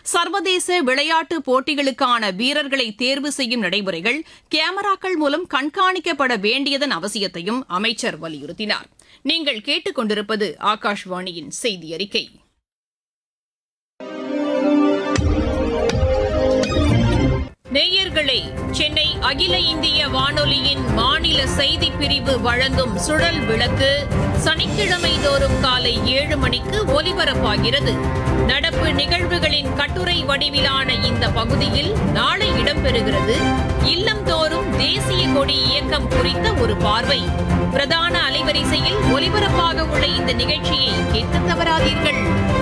சர்வதேச விளையாட்டு போட்டிகளுக்கான வீரர்களை தேர்வு செய்யும் நடைமுறைகள் கேமராக்கள் மூலம் கண்காணிக்கப்பட வேண்டியதன் அவசியத்தையும் அமைச்சர் வலியுறுத்தினார் நீங்கள் கேட்டுக்கொண்டிருப்பது ஆகாஷ்வாணியின் செய்தி அறிக்கை நேயர்களே சென்னை அகில இந்திய வானொலியின் மாநில செய்திப் பிரிவு வழங்கும் சுழல் விளக்கு சனிக்கிழமை தோறும் காலை ஏழு மணிக்கு ஒலிபரப்பாகிறது நடப்பு நிகழ்வுகளின் கட்டுரை வடிவிலான இந்த பகுதியில் நாளை இடம்பெறுகிறது இல்லந்தோறும் தேசிய கொடி இயக்கம் குறித்த ஒரு பார்வை பிரதான அலைவரிசையில் ஒலிபரப்பாக உள்ள இந்த நிகழ்ச்சியை கேட்க தவறாதீர்கள்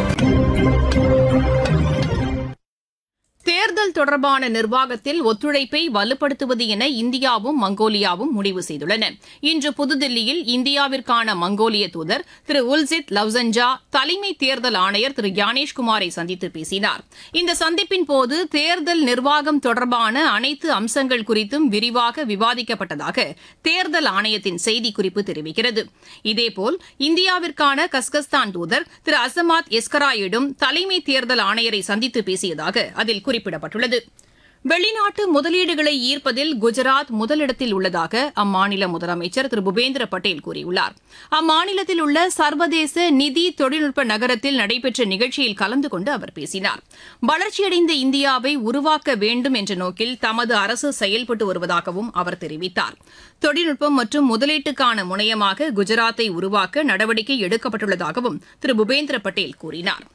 தேர்தல் தொடர்பான நிர்வாகத்தில் ஒத்துழைப்பை வலுப்படுத்துவது என இந்தியாவும் மங்கோலியாவும் முடிவு செய்துள்ளன இன்று புதுதில்லியில் இந்தியாவிற்கான மங்கோலிய தூதர் திரு உல்சித் லவ்சன்ஜா தலைமை தேர்தல் ஆணையர் திரு ஞானேஷ்குமாரை சந்தித்து பேசினார் இந்த சந்திப்பின் போது தேர்தல் நிர்வாகம் தொடர்பான அனைத்து அம்சங்கள் குறித்தும் விரிவாக விவாதிக்கப்பட்டதாக தேர்தல் ஆணையத்தின் செய்திக்குறிப்பு தெரிவிக்கிறது இதேபோல் இந்தியாவிற்கான கஸ்கஸ்தான் தூதர் திரு அசமாத் எஸ்கராயிடும் தலைமை தேர்தல் ஆணையரை சந்தித்து பேசியதாக அதில் குறிப்பிடப்பட்டுள்ளது வெளிநாட்டு முதலீடுகளை ஈர்ப்பதில் குஜராத் முதலிடத்தில் உள்ளதாக அம்மாநில முதலமைச்சர் திரு பூபேந்திர பட்டேல் கூறியுள்ளார் அம்மாநிலத்தில் உள்ள சர்வதேச நிதி தொழில்நுட்ப நகரத்தில் நடைபெற்ற நிகழ்ச்சியில் கலந்து கொண்டு அவர் பேசினார் வளர்ச்சியடைந்த இந்தியாவை உருவாக்க வேண்டும் என்ற நோக்கில் தமது அரசு செயல்பட்டு வருவதாகவும் அவர் தெரிவித்தார் தொழில்நுட்பம் மற்றும் முதலீட்டுக்கான முனையமாக குஜராத்தை உருவாக்க நடவடிக்கை எடுக்கப்பட்டுள்ளதாகவும் திரு பூபேந்திர பட்டேல் கூறினார்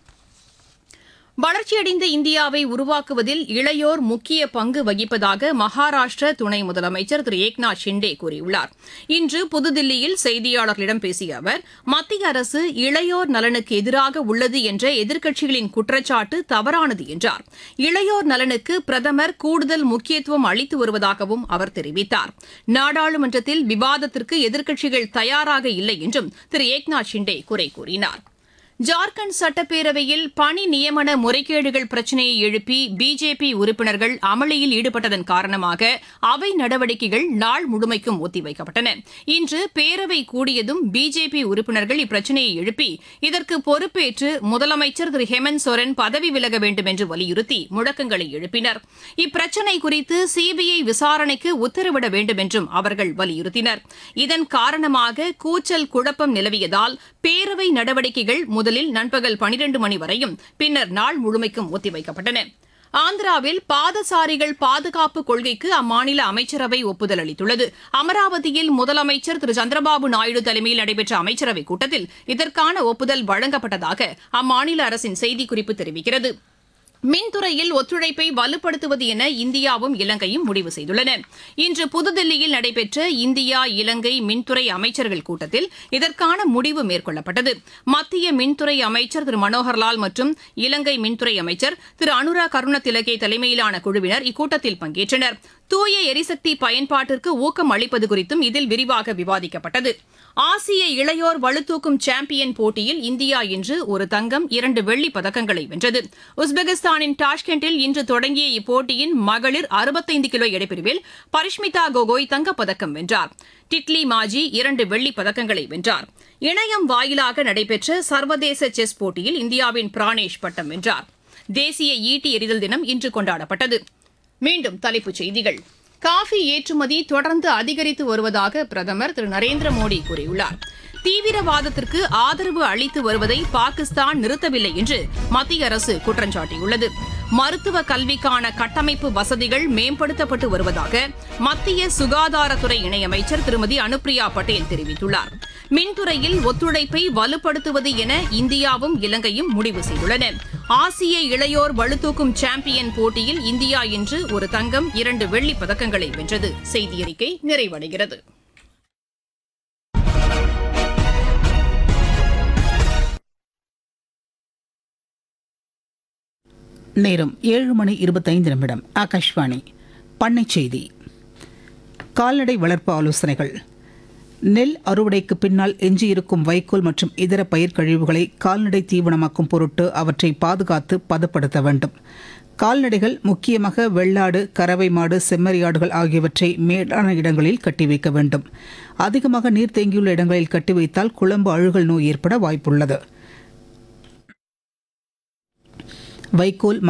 வளர்ச்சியடைந்த இந்தியாவை உருவாக்குவதில் இளையோர் முக்கிய பங்கு வகிப்பதாக மகாராஷ்டிர துணை முதலமைச்சர் திரு ஏக்நாத் ஷிண்டே கூறியுள்ளார் இன்று புதுதில்லியில் செய்தியாளர்களிடம் பேசிய அவர் மத்திய அரசு இளையோர் நலனுக்கு எதிராக உள்ளது என்ற எதிர்க்கட்சிகளின் குற்றச்சாட்டு தவறானது என்றார் இளையோர் நலனுக்கு பிரதமர் கூடுதல் முக்கியத்துவம் அளித்து வருவதாகவும் அவர் தெரிவித்தார் நாடாளுமன்றத்தில் விவாதத்திற்கு எதிர்க்கட்சிகள் தயாராக இல்லை என்றும் திரு ஏக்நாத் ஷிண்டே குறை கூறினார் ஜார்க்கண்ட் சட்டப்பேரவையில் பணி நியமன முறைகேடுகள் பிரச்சினையை எழுப்பி பிஜேபி உறுப்பினர்கள் அமளியில் ஈடுபட்டதன் காரணமாக அவை நடவடிக்கைகள் நாள் முழுமைக்கும் ஒத்திவைக்கப்பட்டன இன்று பேரவை கூடியதும் பிஜேபி உறுப்பினர்கள் இப்பிரச்சினையை எழுப்பி இதற்கு பொறுப்பேற்று முதலமைச்சர் திரு ஹேமந்த் சோரன் பதவி விலக வேண்டும் என்று வலியுறுத்தி முழக்கங்களை எழுப்பினர் இப்பிரச்சினை குறித்து சிபிஐ விசாரணைக்கு உத்தரவிட வேண்டும் என்றும் அவர்கள் வலியுறுத்தினர் இதன் காரணமாக கூச்சல் குழப்பம் நிலவியதால் பேரவை நடவடிக்கைகள் முதலில் நண்பகல் பனிரண்டு மணி வரையும் பின்னர் நாள் முழுமைக்கும் ஒத்திவைக்கப்பட்டன ஆந்திராவில் பாதசாரிகள் பாதுகாப்பு கொள்கைக்கு அம்மாநில அமைச்சரவை ஒப்புதல் அளித்துள்ளது அமராவதியில் முதலமைச்சர் திரு சந்திரபாபு நாயுடு தலைமையில் நடைபெற்ற அமைச்சரவைக் கூட்டத்தில் இதற்கான ஒப்புதல் வழங்கப்பட்டதாக அம்மாநில அரசின் செய்திக்குறிப்பு தெரிவிக்கிறது மின்துறையில் ஒத்துழைப்பை வலுப்படுத்துவது என இந்தியாவும் இலங்கையும் முடிவு செய்துள்ளன இன்று புதுதில்லியில் நடைபெற்ற இந்தியா இலங்கை மின்துறை அமைச்சர்கள் கூட்டத்தில் இதற்கான முடிவு மேற்கொள்ளப்பட்டது மத்திய மின்துறை அமைச்சர் திரு மனோகர்லால் மற்றும் இலங்கை மின்துறை அமைச்சர் திரு அனுரா கருணதிலகே தலைமையிலான குழுவினர் இக்கூட்டத்தில் பங்கேற்றனர் தூய எரிசக்தி பயன்பாட்டிற்கு ஊக்கம் அளிப்பது குறித்தும் இதில் விரிவாக விவாதிக்கப்பட்டது ஆசிய இளையோர் பளுதூக்கும் சாம்பியன் போட்டியில் இந்தியா இன்று ஒரு தங்கம் இரண்டு வெள்ளிப் பதக்கங்களை வென்றது உஸ்பெகிஸ்தானின் டாஷ்கெண்டில் இன்று தொடங்கிய இப்போட்டியின் மகளிர் அறுபத்தைந்து கிலோ எடைப்பிரிவில் பரிஷ்மிதா கோகோய் தங்கப்பதக்கம் வென்றார் டிட்லி மாஜி இரண்டு வெள்ளிப் பதக்கங்களை வென்றார் இணையம் வாயிலாக நடைபெற்ற சர்வதேச செஸ் போட்டியில் இந்தியாவின் பிரானேஷ் பட்டம் வென்றார் தேசிய ஈட்டி எறிதல் தினம் இன்று கொண்டாடப்பட்டது மீண்டும் தலைப்புச் செய்திகள் காஃபி ஏற்றுமதி தொடர்ந்து அதிகரித்து வருவதாக பிரதமர் திரு நரேந்திர மோடி கூறியுள்ளார் தீவிரவாதத்திற்கு ஆதரவு அளித்து வருவதை பாகிஸ்தான் நிறுத்தவில்லை என்று மத்திய அரசு குற்றம் சாட்டியுள்ளது மருத்துவ கல்விக்கான கட்டமைப்பு வசதிகள் மேம்படுத்தப்பட்டு வருவதாக மத்திய சுகாதாரத்துறை இணையமைச்சர் திருமதி அனுப்பிரியா பட்டேல் தெரிவித்துள்ளார் மின்துறையில் ஒத்துழைப்பை வலுப்படுத்துவது என இந்தியாவும் இலங்கையும் முடிவு செய்துள்ளன ஆசிய இளையோர் பளுதூக்கும் சாம்பியன் போட்டியில் இந்தியா இன்று ஒரு தங்கம் இரண்டு வெள்ளிப் பதக்கங்களை வென்றது செய்தியறிக்கை நிறைவடைகிறது நேரம் ஏழு மணி இருபத்தைந்து நிமிடம் ஆகாஷ்வாணி பண்ணை செய்தி கால்நடை வளர்ப்பு ஆலோசனைகள் நெல் அறுவடைக்கு பின்னால் எஞ்சியிருக்கும் வைக்கோல் மற்றும் இதர பயிர் கழிவுகளை கால்நடை தீவனமாக்கும் பொருட்டு அவற்றை பாதுகாத்து பதப்படுத்த வேண்டும் கால்நடைகள் முக்கியமாக வெள்ளாடு கறவை மாடு செம்மறியாடுகள் ஆகியவற்றை மேடான இடங்களில் கட்டி வைக்க வேண்டும் அதிகமாக நீர் தேங்கியுள்ள இடங்களில் கட்டி வைத்தால் குழம்பு அழுகல் நோய் ஏற்பட வாய்ப்புள்ளது வைக்கோல்